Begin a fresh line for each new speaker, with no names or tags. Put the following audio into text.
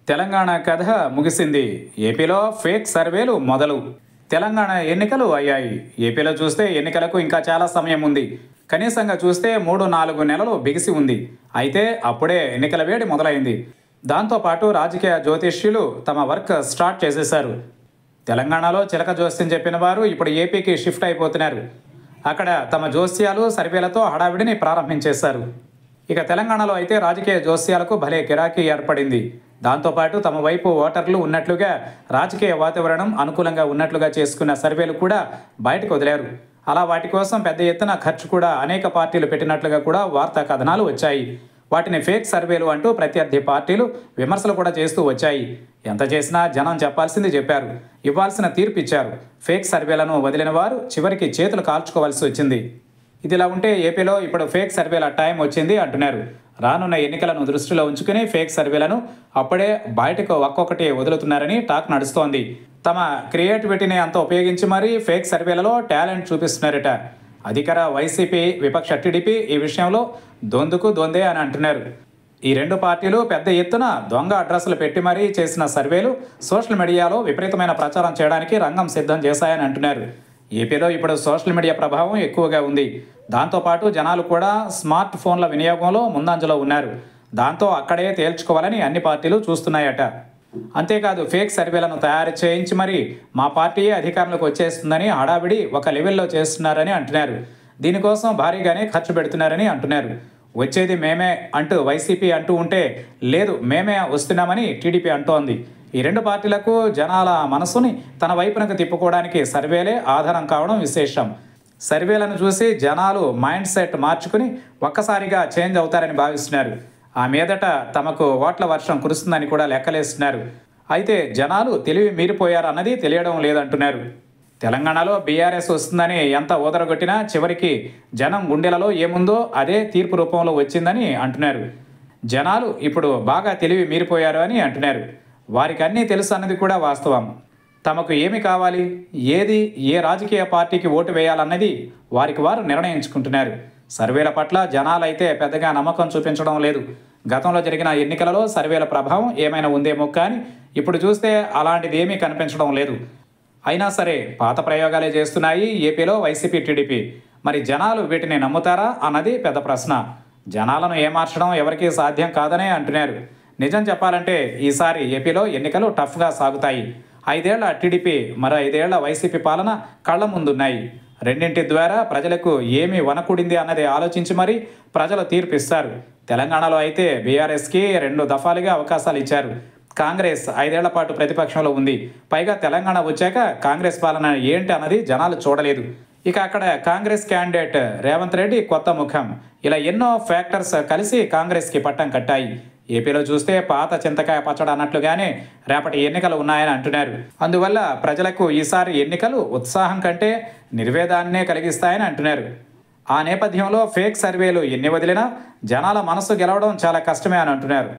తెలంగాణ కథ ముగిసింది ఏపీలో ఫేక్ సర్వేలు మొదలు తెలంగాణ ఎన్నికలు అయ్యాయి ఏపీలో చూస్తే ఎన్నికలకు ఇంకా చాలా సమయం ఉంది కనీసంగా చూస్తే మూడు నాలుగు నెలలు బిగిసి ఉంది అయితే అప్పుడే ఎన్నికల వేడి మొదలైంది దాంతోపాటు రాజకీయ జ్యోతిష్యులు తమ వర్క్ స్టార్ట్ చేసేశారు తెలంగాణలో చిలక జోస్యం చెప్పిన వారు ఇప్పుడు ఏపీకి షిఫ్ట్ అయిపోతున్నారు అక్కడ తమ జోస్యాలు సర్వేలతో హడావిడిని ప్రారంభించేశారు ఇక తెలంగాణలో అయితే రాజకీయ జోస్యాలకు భలే కిరాకీ ఏర్పడింది దాంతోపాటు తమ వైపు ఓటర్లు ఉన్నట్లుగా రాజకీయ వాతావరణం అనుకూలంగా ఉన్నట్లుగా చేసుకున్న సర్వేలు కూడా బయటకు వదిలారు అలా వాటి కోసం పెద్ద ఎత్తున ఖర్చు కూడా అనేక పార్టీలు పెట్టినట్లుగా కూడా వార్తా కథనాలు వచ్చాయి వాటిని ఫేక్ సర్వేలు అంటూ ప్రత్యర్థి పార్టీలు విమర్శలు కూడా చేస్తూ వచ్చాయి ఎంత చేసినా జనం చెప్పాల్సింది చెప్పారు ఇవ్వాల్సిన తీర్పు ఇచ్చారు ఫేక్ సర్వేలను వదిలిన వారు చివరికి చేతులు కాల్చుకోవాల్సి వచ్చింది ఇదిలా ఉంటే ఏపీలో ఇప్పుడు ఫేక్ సర్వేల టైం వచ్చింది అంటున్నారు రానున్న ఎన్నికలను దృష్టిలో ఉంచుకుని ఫేక్ సర్వేలను అప్పుడే బయటకు ఒక్కొక్కటి వదులుతున్నారని టాక్ నడుస్తోంది తమ క్రియేటివిటీని అంత ఉపయోగించి మరీ ఫేక్ సర్వేలలో టాలెంట్ చూపిస్తున్నారట అధికార వైసీపీ విపక్ష టీడీపీ ఈ విషయంలో దొందుకు దొందే అని అంటున్నారు ఈ రెండు పార్టీలు పెద్ద ఎత్తున దొంగ అడ్రస్లు పెట్టి మరీ చేసిన సర్వేలు సోషల్ మీడియాలో విపరీతమైన ప్రచారం చేయడానికి రంగం సిద్ధం చేశాయని అంటున్నారు ఏపీలో ఇప్పుడు సోషల్ మీడియా ప్రభావం ఎక్కువగా ఉంది దాంతోపాటు జనాలు కూడా స్మార్ట్ ఫోన్ల వినియోగంలో ముందంజలో ఉన్నారు దాంతో అక్కడే తేల్చుకోవాలని అన్ని పార్టీలు చూస్తున్నాయట అంతేకాదు ఫేక్ సర్వేలను తయారు చేయించి మరి మా పార్టీయే అధికారంలోకి వచ్చేస్తుందని హడావిడి ఒక లెవెల్లో చేస్తున్నారని అంటున్నారు దీనికోసం భారీగానే ఖర్చు పెడుతున్నారని అంటున్నారు వచ్చేది మేమే అంటూ వైసీపీ అంటూ ఉంటే లేదు మేమే వస్తున్నామని టీడీపీ అంటోంది ఈ రెండు పార్టీలకు జనాల మనసుని తన వైపునకు తిప్పుకోవడానికి సర్వేలే ఆధారం కావడం విశేషం సర్వేలను చూసి జనాలు మైండ్ సెట్ మార్చుకుని ఒక్కసారిగా చేంజ్ అవుతారని భావిస్తున్నారు ఆ మీదట తమకు ఓట్ల వర్షం కురుస్తుందని కూడా లెక్కలేస్తున్నారు అయితే జనాలు తెలివి మీరిపోయారు అన్నది తెలియడం లేదంటున్నారు తెలంగాణలో బీఆర్ఎస్ వస్తుందని ఎంత ఊదరగొట్టినా చివరికి జనం గుండెలలో ఏముందో అదే తీర్పు రూపంలో వచ్చిందని అంటున్నారు జనాలు ఇప్పుడు బాగా తెలివి మీరిపోయారు అని అంటున్నారు వారికి అన్నీ తెలుసు అన్నది కూడా వాస్తవం తమకు ఏమి కావాలి ఏది ఏ రాజకీయ పార్టీకి ఓటు వేయాలన్నది వారికి వారు నిర్ణయించుకుంటున్నారు సర్వేల పట్ల జనాలైతే పెద్దగా నమ్మకం చూపించడం లేదు గతంలో జరిగిన ఎన్నికలలో సర్వేల ప్రభావం ఏమైనా ఉందేమో కానీ ఇప్పుడు చూస్తే అలాంటిది ఏమీ కనిపించడం లేదు అయినా సరే పాత ప్రయోగాలే చేస్తున్నాయి ఏపీలో వైసీపీ టీడీపీ మరి జనాలు వీటిని నమ్ముతారా అన్నది పెద్ద ప్రశ్న జనాలను ఏమార్చడం ఎవరికీ సాధ్యం కాదనే అంటున్నారు నిజం చెప్పాలంటే ఈసారి ఏపీలో ఎన్నికలు టఫ్గా సాగుతాయి ఐదేళ్ల టీడీపీ మరో ఐదేళ్ల వైసీపీ పాలన కళ్ల ముందున్నాయి రెండింటి ద్వారా ప్రజలకు ఏమి వనకూడింది అన్నది ఆలోచించి మరీ ప్రజలు తీర్పు ఇస్తారు తెలంగాణలో అయితే బీఆర్ఎస్కి రెండు దఫాలుగా అవకాశాలు ఇచ్చారు కాంగ్రెస్ ఐదేళ్ల పాటు ప్రతిపక్షంలో ఉంది పైగా తెలంగాణ వచ్చాక కాంగ్రెస్ పాలన ఏంటి అన్నది జనాలు చూడలేదు ఇక అక్కడ కాంగ్రెస్ క్యాండిడేట్ రేవంత్ రెడ్డి కొత్త ముఖం ఇలా ఎన్నో ఫ్యాక్టర్స్ కలిసి కాంగ్రెస్కి పట్టం కట్టాయి ఏపీలో చూస్తే పాత చింతకాయ పచ్చడి అన్నట్లుగానే రేపటి ఎన్నికలు ఉన్నాయని అంటున్నారు అందువల్ల ప్రజలకు ఈసారి ఎన్నికలు ఉత్సాహం కంటే నిర్వేదాన్నే కలిగిస్తాయని అంటున్నారు ఆ నేపథ్యంలో ఫేక్ సర్వేలు ఎన్ని వదిలినా జనాల మనసు గెలవడం చాలా కష్టమే అని అంటున్నారు